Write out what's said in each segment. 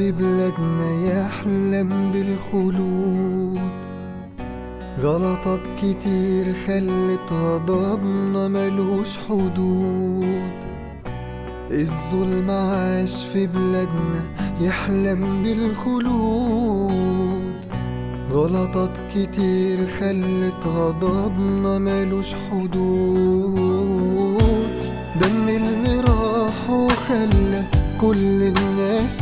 في بلادنا يحلم بالخلود غلطات كتير خلت غضبنا ملوش حدود الظلم عاش في بلادنا يحلم بالخلود غلطات كتير خلت غضبنا ملوش حدود دم اللي راح وخلى كل الناس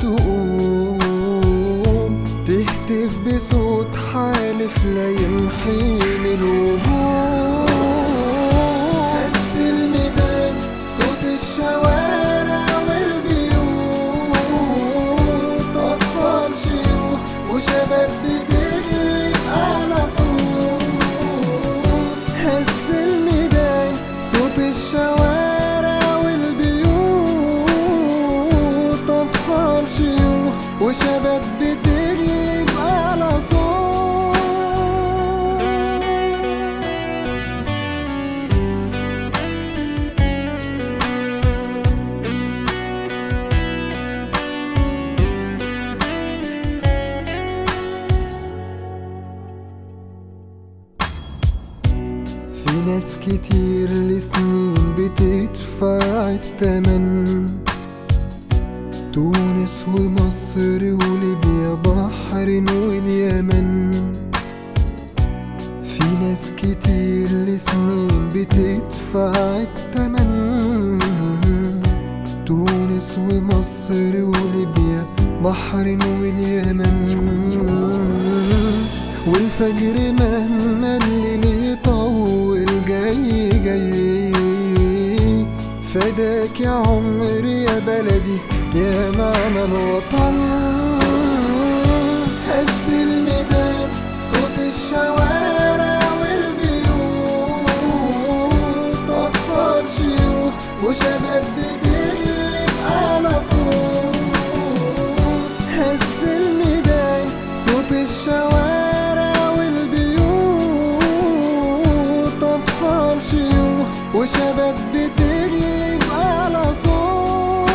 تقوم تهتف بصوت حالف لا يمحيني الوجود هز الميدان صوت الشوارع والبيوت أطفال شيوخ وشباب بتجري على صوت هز الميدان صوت الشوارع والبيوت أطفال شيوخ وشباب بتجري على صوت في ناس كتير لسنين بتدفع التمن تونس ومصر وليبيا بحرين واليمن في ناس كتير لسنين بتدفع التمن تونس ومصر وليبيا بحرين واليمن والفجر مهما الليل يطول جاي جاي فداك يا عمري يا بلدي يا معنى الوطن هز الميدان صوت الشوارع والبيوت أطفال شيوخ وشباب بتغلب على صوت هز الميدان صوت الشوارع والبيوت أطفال شيوخ وشباب بتغلب على صوت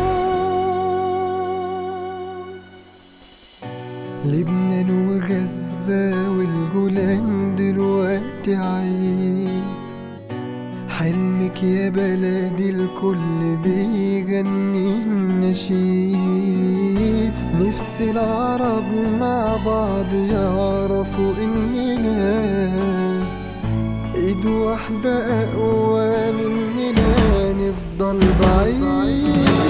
لبنان وغزة والجولان دلوقتي عيد حلمك يا بلدي الكل بيغني النشيد نفس العرب مع بعض يعرفوا اننا ايد واحدة اقوى مننا نفضل بعيد